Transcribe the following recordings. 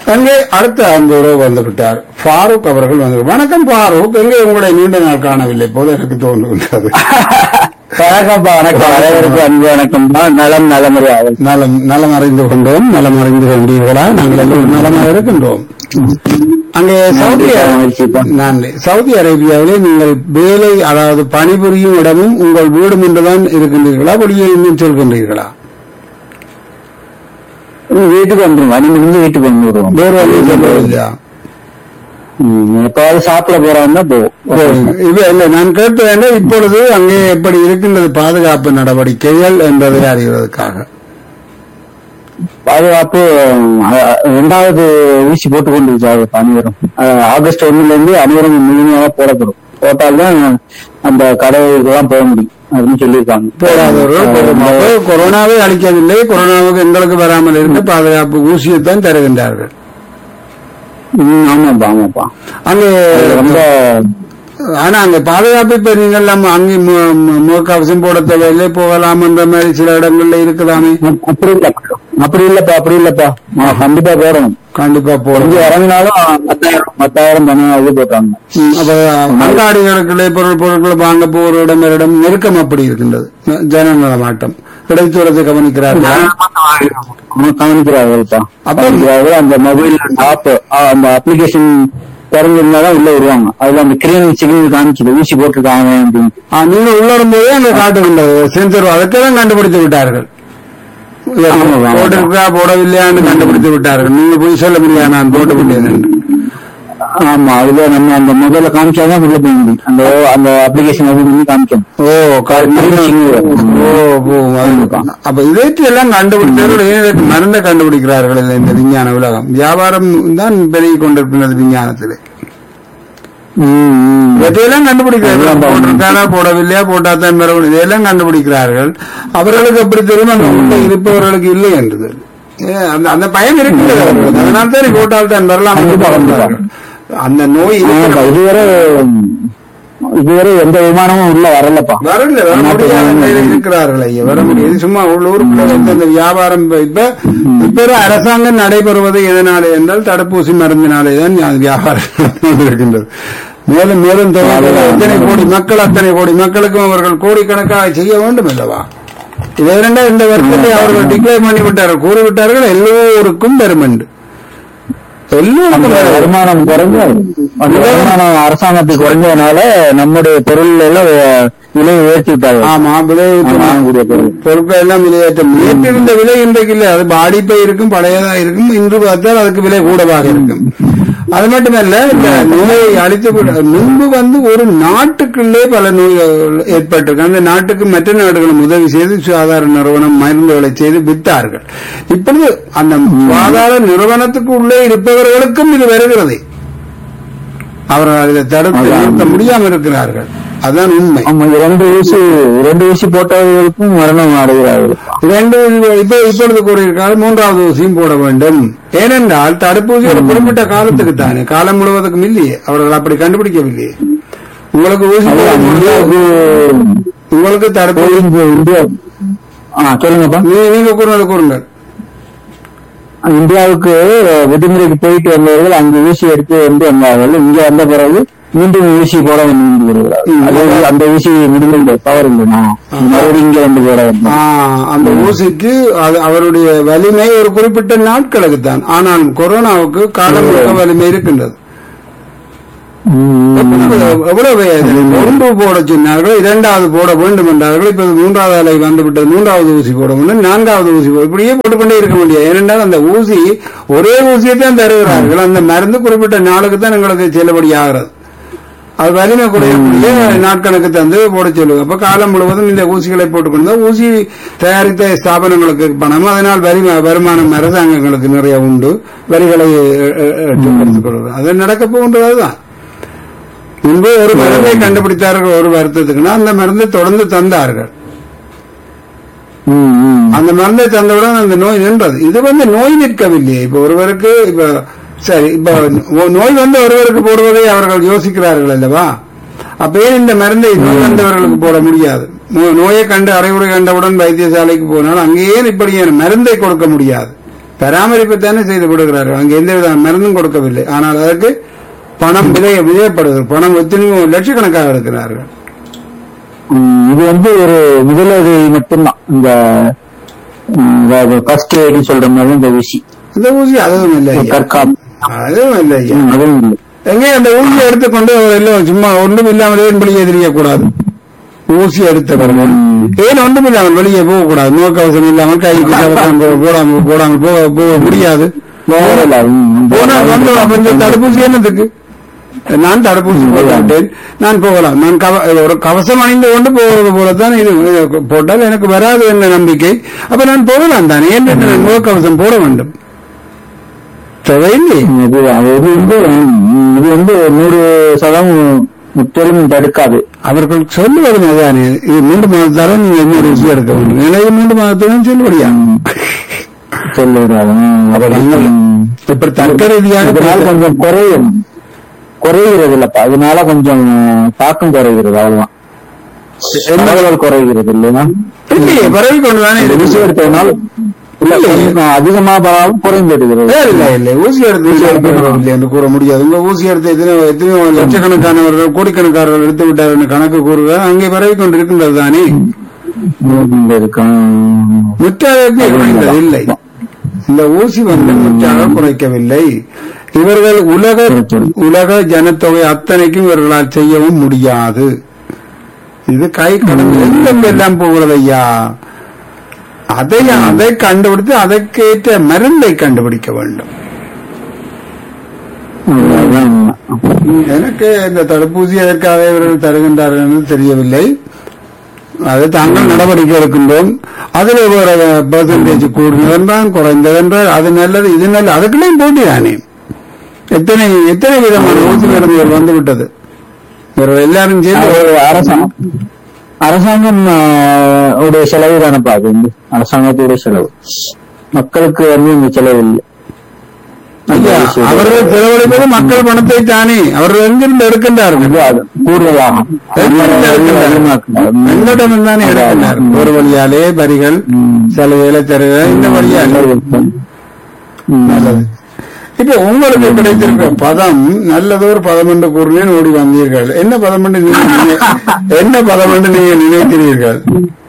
அங்கே அடுத்த அன்போடு வந்து விட்டார் ஃபாரூக் அவர்கள் வந்து வணக்கம் ஃபாரூக் எங்கே உங்களை நீண்ட நாள் காணவில்லை போது எனக்கு தோன்றுகின்றது வணக்கம்ப்பா வணக்கம் அனைவருக்கும் அன்பு வணக்கம்ப்பா நலம் நலமுறையாகும் நலம் நலம் அறிந்து கொண்டோம் நலம் அறிந்து கொண்டீர்களா நாங்கள் எல்லோரும் நலமாக இருக்கின்றோம் அங்கே சவுதி மகிழ்ச்சிப்பா. நன்றி சவுதி அரேபியாவிலே நீங்கள் வேலை அதாவது பணிபுரியும் இடமும் உங்கள் வீடும் என்றுதான் இருக்கின்றீர்களா வெளியே இன்னும் சொல்கின்றீர்களா வீட்டுக்கு வந்துருவோம் வண்டி முடிஞ்சு வீட்டுக்கு வந்துருவோம் வேறு வழியை சொல்வதில்லையா எப்பாவது சாப்பிட போறாங்கன்னா போவோம் இது இல்ல நான் கேட்டு வேண்டும் இப்பொழுது அங்கே எப்படி இருக்கின்றது பாதுகாப்பு நடவடிக்கைகள் என்பதை அறிவதற்காக பாதுகாப்பு அஹ், இரண்டாவது ஊசி போட்டுக் கொண்டிருக்காங்க அனைவரும் அஹ், ஆகஸ்ட் ஒண்ணுல இருந்து அனைவரும் முழுமையாக போடப்படும் போட்டால்தான் அந்த கடைகளுக்கெல்லாம் போக முடியும் அப்படின்னு சொல்லியிருக்காங்க போராதவர்கள் போராடுவார்கள். கொரோனாவை அளிக்கவில்லை கொரோனாவுக்கு எங்களுக்கு வராமல் இருக்க பாதுகாப்பு ஊசியைத்தான் தருகின்றார்கள் ம், ஆமாப்பா ஆமாப்பா அங்கே அது ரொம்ப ஆனா அங்க பாதுகாப்பு இப்ப நீங்கள் நம்ம அங்கே மு- மு- முகக்கவசம் போட தேவையில்லை போகலாம் என்ற மாதிரி சில இடங்கள்ல இருக்குதாமே அப்படி இல்லப்பா அப்படி இல்லப்பா அப்படி இல்லப்பா நான் கண்டிப்பா போடணும் கண்டிப்பா இங்க போறோம் இறங்கினாலும் பத்தாயிரம் பத்தாயிரம் பணம் இது போட்டாங்க அப்ப அங்காடிகளுக்குள்ளே பொருள் பொருட்களை வாங்க போற இடம் இடம் நெருக்கம் அப்படி இருக்கின்றது ஜனநல மாட்டம் இடைத்தூரத்தை கவனிக்கிறார்கள் கவனிக்கிறார்கள்ப்பா அப்ப- கவனிக்கிறார்கள் அந்த மொபைல் ஆப் அந்த அப்ளிகேஷன் திறந்திருந்தாதான் உள்ள வருவாங்க அதுல அந்த கிரீன் சிக்னல் காமிக்குது ஊசி போட்டிருக்காங்க அப்படின்னு ஆ, நீங்க உள்ள வரும்போதே அங்க காட்டுகின்றது சென்சர் அதற்கெல்லாம் கண்டுபிடித்து விட்டார்கள் ஆமா, ஆமா. போட்டிருக்கா போடவில்லையான்னு கண்டுபிடித்து விட்டார்கள் நீங்க போய் சொல்ல முடியாது நான் போட்டு என்று ஆமா அதுல நம்ம அந்த மொபைல காமிச்சாதான் உள்ள போக முடியும் அந்த அந்த அப்ளிகேஷன் ஓபன் பண்ணி காமிக்கணும் ஓ green signal வரும். ஓ ஓ, அது- அப்ப இதைத்து எல்லாம் கண்டுபிடித்தவர்கள் ஏன் இதற்கு மருந்தை கண்டுபிடிக்கிறார்கள் இல்லை இந்த விஞ்ஞான உலகம் வியாபாரம் தான் பெருகி கொண்டிருக்கிறது விஞ்ஞானத்திலே ம், ம். இவற்றையெல்லாம் கண்டுபிடிக்கிறார்கள் அதுதான் போட்டிருக்காரா போடவில்லையா போட்டாத்தான் பெறவும் இதையெல்லாம் கண்டுபிடிக்கிறார்கள் அவர்களுக்கு எப்படி தெரியும் அந்த உள்ள இருப்பவர்களுக்கு இல்லை என்றது ஏ, அந்த அந்த பயம் இருக்கிறது அவர்களுக்கு. அதனால தான் போட்டால் தான் வரலாம் என்று கண்டிப்பா, கண்டிப்பா. சொல்றார்கள். அந்த நோய் ஆமாப்பா, இருக்கிற- இதுவரை இதுவரை எந்த விமானமும் உள்ள வரலப்பா வரல வர முடியாத நிலையில் இருக்கிறார்கள் ஐயா வர முடியாது சும்மா உள்ளூருக்குள்ள வந்து அந்த வியாபாரம் இப்ப- இப்ப இப்ப ஒரு அரசாங்கம் நடைபெறுவது எதனாலே என்றால் தடுப்பூசி மருந்தினாலே தான் அது வியாபாரம் நடந்து இருக்கின்றது மேலும் மேலும் தொகைகள் எத்தனை கோடி மக்கள் அத்தனை கோடி மக்களுக்கும் அவர்கள் கோடிக்கணக்காக செய்ய வேண்டும் அல்லவா இதை இரண்டா இந்த வருஷத்தை அவர்கள் டிக்ளேர் பண்ணி விட்டார்கள் கூறிவிட்டார்கள் எல்லோருக்கும் பெருமண்டு எல்லோருக்கும் அந்த பெருமண்டு. வருமானம் குறைஞ்சு அந்த வருமானம் அரசாங்கத்துக்கு குறைஞ்சதுனால நம்முடைய பொருள் எல்லாம் விலை உயர்த்தி விட்டாங்க ஆமா விலை வாங்கக்கூடிய பொருள் பொருட்கள் எல்லாம் விலையேற்றம் நேற்று இருந்த விலை இன்றைக்கு இல்லை அது பாடிப்பை இருக்கும் பழையதா இருக்கும் இன்று பார்த்தால் அதுக்கு விலை கூடவாக இருக்கும் அது மட்டுமல்ல இந்த நோயை அழித்து விட- முன்பு வந்து ஒரு நாட்டுக்குள்ளே பல நோய்கள் ஏற்பட்டிருக்கு அந்த நாட்டுக்கு மற்ற நாடுகளும் உதவி செய்து சுகாதார நிறுவனம் மருந்துகளை செய்து வித்தார்கள் இப்பொழுது அந்த சுகாதார நிறுவனத்துக்கு உள்ளே இருப்பவர்களுக்கும் இது வருகிறது அவர்கள் அதில் தடுத்து நிறுத்த முடியாமல் இருக்கிறார்கள் அதுதான் உண்மை ஆமா இந்த ரெண்டு ஊசி ரெண்டு ஊசி போட்டவர்களுக்கும் மரணம் அடைகிறார்கள் இரண்டு இப்ப இப்பொழுது கூறியிருக்காரு மூன்றாவது ஊசியும் போட வேண்டும் ஏனென்றால் தடுப்பூசி ஒரு குறிப்பிட்ட காலத்துக்கு தானே காலம் முழுவதுக்கும் இல்லையே அவர்கள் அப்படி கண்டுபிடிக்கவில்லையே உங்களுக்கு ஊசி போட இந்தியாவுக்கு உங்களுக்கு தடுப்பூசி போய் இந்தியா ஆ சொல்லுங்கப்பா நீ- நீங்க கூறுவது கூறுங்கள் இந்தியாவுக்கு விடுமுறைக்கு போயிட்டு வந்தவர்கள் அங்கு ஊசி எடுத்து வந்து வந்தார்கள் இங்க வந்த பிறகு மீண்டும் ஊசி போட வந்து வருகிறார்கள் அதாவது அந்த ஊசி முடிந்த பவர் இல்லைனா மறுபடியும் இங்க வந்து போட வேண்டும் ஆ, அந்த ஊசிக்கு அது அவருடைய வலிமை ஒரு குறிப்பிட்ட நாட்களுக்கு தான் ஆனால் கொரோனாவுக்கு காலம் முழுக்க வலிமை இருக்கின்றது ம், எவ்வளவு ஒன்று போட சொன்னார்கள் இரண்டாவது போட வேண்டும் என்றார்கள் இப்ப மூன்றாவது அலை வந்துவிட்டது மூன்றாவது ஊசி போட வேண்டும் நான்காவது ஊசி போட இப்படியே போட்டுக்கொண்டே இருக்க முடியாது ஏனென்றால் அந்த ஊசி ஒரே ஊசியை தான் தருகிறார்கள் அந்த மருந்து குறிப்பிட்ட நாளுக்கு தான் எங்களுக்கு செல்லுபடி ஆகிறது அது வலிமை குறையக்கூடிய நாட்கணக்கு தந்து போட சொல்லுங்க அப்ப காலம் முழுவதும் இந்த ஊசிகளை போட்டுக்கொண்டு ஊசி தயாரித்த ஸ்தாபனங்களுக்கு பணம் அதனால் வரி வருமானம் அரசாங்கங்களுக்கு நிறைய உண்டு வரிகளை கொள்வது அது நடக்க போகின்றது அதுதான் முன்பு ஒரு மருந்தை கண்டுபிடித்தார்கள் ஒரு வருத்தத்துக்குன்னா அந்த மருந்தை தொடர்ந்து தந்தார்கள் ம், ம். அந்த மருந்தை தந்தவுடன் அந்த நோய் நின்றது இது வந்து நோய் நிற்கவில்லையே இப்ப ஒருவருக்கு இப்ப சரி இப்ப நோ- நோய் வந்து ஒருவருக்கு போடுவதை அவர்கள் யோசிக்கிறார்கள் அல்லவா அப்ப ஏன் இந்த மருந்தை நோய் வந்தவர்களுக்கு போட முடியாது நோ- நோயை கண்டு அறிவுரை கண்டவுடன் வைத்தியசாலைக்கு போனால் அங்கே ஏன் இப்படி ஏன் மருந்தை கொடுக்க முடியாது பராமரிப்பு தானே செய்து கொடுக்கிறார்கள் அங்கே எந்த வித மருந்தும் கொடுக்கவில்லை ஆனால் அதற்கு பணம் விதைய விதையப்படுது பணம் எத்தனையோ லட்சக்கணக்காக இருக்கிறார்கள் ம், இது வந்து ஒரு முதலுதவி மட்டும்தான் இந்த ஃபர்ஸ்ட் எய்ட்னு சொல்ற மாதிரி இந்த ஊசி இந்த ஊசி அதுவும் இல்லை ஐயா. தற்காப்பு அதுவும் இல்லை ஐயா. ம், அதுவும் இல்லை எங்கே அந்த ஊசியை எடுத்துக்கொண்டு எல்லாம் சும்மா ஒன்றும் இல்லாமல் ஏன் வெளியே தெரியக்கூடாது ஊசி எடுத்தவர்கள் ஏன் ஒன்றும் இல்லாமல் வெளியே போகக்கூடாது முகக்கவசம் இல்லாமல் கைக்கு கவசம் போ- போடாமல் போடாமல் போக போக முடியாது போகல, ம், போனா வந்து அப்ப இந்த தடுப்பூசி என்னதுக்கு நான் தடுப்பூசி போட்டேன் நான் போகலாம் நான் கவ- ஒரு கவசம் அணிந்து கொண்டு போவது போலத்தான் இது இது போட்டால் எனக்கு வராது என்ற நம்பிக்கை அப்ப நான் போகலாம் தானே ஏன் என்று நான் முகக்கவசம் போட வேண்டும் தேவையில்லை இது அது வந்து ம், இது வந்து நூறு சதவீதம் முற்றிலும் தடுக்காது அவர்கள் சொல்லுவது அதுதானே இது மூன்று மாதத்தாலும் நீங்க இன்னொரு ருசி எடுக்க வேண்டும் எனவே மூன்று மாதத்துடன் செல்லுபடியா சொல்லுறாரு இப்படி தர்க்க ரீதியாக இதனால கொஞ்சம் குறையும் குறைகிறது இல்லப்பா அதனால கொஞ்சம் தாக்கம் குறைகிறது அவ்வளவுதான் பரவல் குறைகிறது இல்லையா இல்லையே பரவி கொண்டுதானே இந்த ஊசி இருக்கு எடுத்ததுனால இல்ல கொஞ்சம் அதிகமா பரவாலும் குறைந்துடுகிறது இல்ல, இல்ல இல்லை ஊசி எடுத்து ஊசி எடுத்து இல்லை என்று கூற முடியாது உங்க ஊசி எடுத்து எத்தனை எத்தனையோ லட்சக்கணக்கானவர்கள் கோடிக்கணக்கானவர்கள் எடுத்து விட்டார் என்று கணக்கு கூறுகிறார் அங்கே பரவி கொண்டிருக்கின்றது தானே ம், இருக்கும் முற்றாக குறைந்தது இல்லை இந்த ஊசி வந்து முற்றாக குறைக்கவில்லை இவர்கள் உலக உலக ஜனத்தொகை அத்தனைக்கும் இவர்களால் செய்யவும் முடியாது இது கை கடந்து எங்கெங்க எல்லாம் போகிறது ஐயா அதை அதை கண்டுபிடித்து அதற்கேற்ற மருந்தை கண்டுபிடிக்க வேண்டும் அதான் உண்மை. எனக்கு இந்த தடுப்பூசி எதற்காக இவர்கள் தருகின்றார்கள் என்று தெரியவில்லை அது தாங்கள் நடவடிக்கை எடுக்கின்றோம் அதில் ஒரு பெர்சன்டேஜ் கூடுனதென்றால் குறைந்ததென்றால் அது நல்லது இது நல்லது அதுக்குள்ளேயும் போட்டி தானே எத்தனை எத்தனை விதமான ஊசி மருந்துகள் வந்து விட்டது இவர்கள் எல்லாரும் சேர்ந்து அது அரசாங்கம் அரசாங்கம் ஆஹ், உடைய செலவு தானப்பா அது வந்து அரசாங்கத்துடைய செலவு மக்களுக்கு வந்து இந்த செலவு இல்லை ஐயா, அவர்கள் செலவழிப்பது மக்கள் பணத்தை தானே அவர்கள் எங்கிருந்து எடுக்கின்றார்கள் இது அது கூடுதலாகும் எங்கிருந்து எடுக்கின்றார்கள் எங்களிடம் தானே எடுக்கின்றார்கள் ஒரு வழியாலே வரிகள் சலுகைகளை தருக இந்த வழியாலே நல்லது இப்ப உங்களுக்கு கிடைத்திருக்கிற பதம் நல்லதொரு பதம் என்று கூறினேன் ஓடி வந்தீர்கள் என்ன பதம் என்று நீங்க நினை- என்ன பதம் என்று நீங்க நினைக்கிறீர்கள்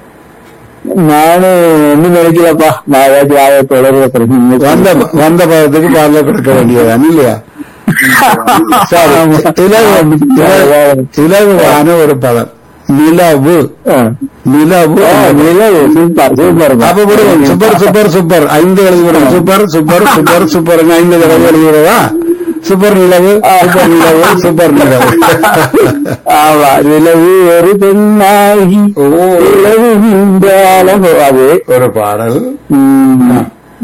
நானும் ஒண்ணும் நினைக்கலப்பா நான் ஏதாச்சும் ஆய தொடர்பு வந்த வந்த பதத்துக்கு பார்ல கொடுக்க வேண்டியதான் இல்லையா சரி இலகு இலகு- இலகுவான ஒரு பதம் நிலவு நிலவு சூப்பர் சூப்பர் அப்ப விடுவோம் சூப்பர் சூப்பர் சூப்பர் ஐந்து எழுதி விடுவோம் சூப்பர் சூப்பர் சூப்பர் சூப்பர் ஐந்து தடவை எழுதி விடுவா சூப்பர் நிலவு சூப்பர் நிலவு சூப்பர் நிலவு ஆமா நிலவு ஒரு பெண்ணாகி ஓ நிலவு இந்த அழகு அது ஒரு பாடல் ம்.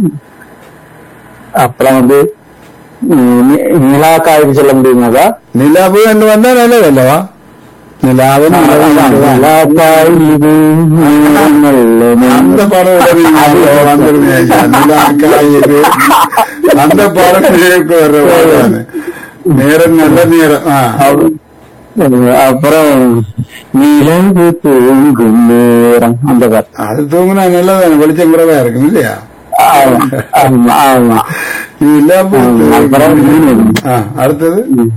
அப்புறம் வந்து ம், நி- நிலாக்கா இது சொல்ல முடியுமாக்கா நிலவு என்று வந்தா நல்லது அல்லவா நிலாவு நிலவு என்றுதான். நிலாக்கா இது நேரம் நல்ல அந்த நேரம். பாடல் உடனே ஞாபகம் வந்துருமே ஐயா. நிலாக்கா இது அந்த பாடல் நினைவுக்கு வர்ற பாடல் நேரம் நல்ல நேரம் ஆ. அப்புறம் அப்புறம் நிலவு தூங்கும் நேரம் அந்த பாட்டு அது தூங்கினா நல்லதானே வெளிச்சம் குறைவா இருக்கும் இல்லையா ஆமா ஆமா ஆமா நிலவு அப்புறம் ஆ, அடுத்தது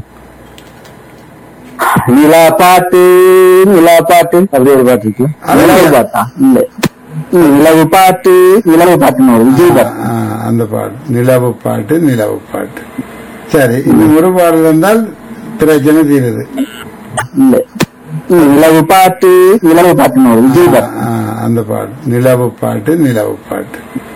நிலா பாட்டு நிலா பாட்டு அப்படி ஒரு பாட்டு இருக்கு அது நிலவு இல்லையா? பாட்டா இல்ல ம், நிலவு பாட்டு நிலவு பாட்டுன்னு ஒரு விஜய் பாட்டு ஆ, அந்த பாட்டு நிலவு பாட்டு நிலவு பாட்டு சரி இன்னும் ஒரு பாடல் வந்தால் பிரச்சனை தீருது இல்ல ம், நிலவு பாட்டு நிலவு பாட்டுன்னு ஒரு விஜய் பாட்டு ஆ, அந்த பாட்டு நிலவு பாட்டு நிலவு பாட்டு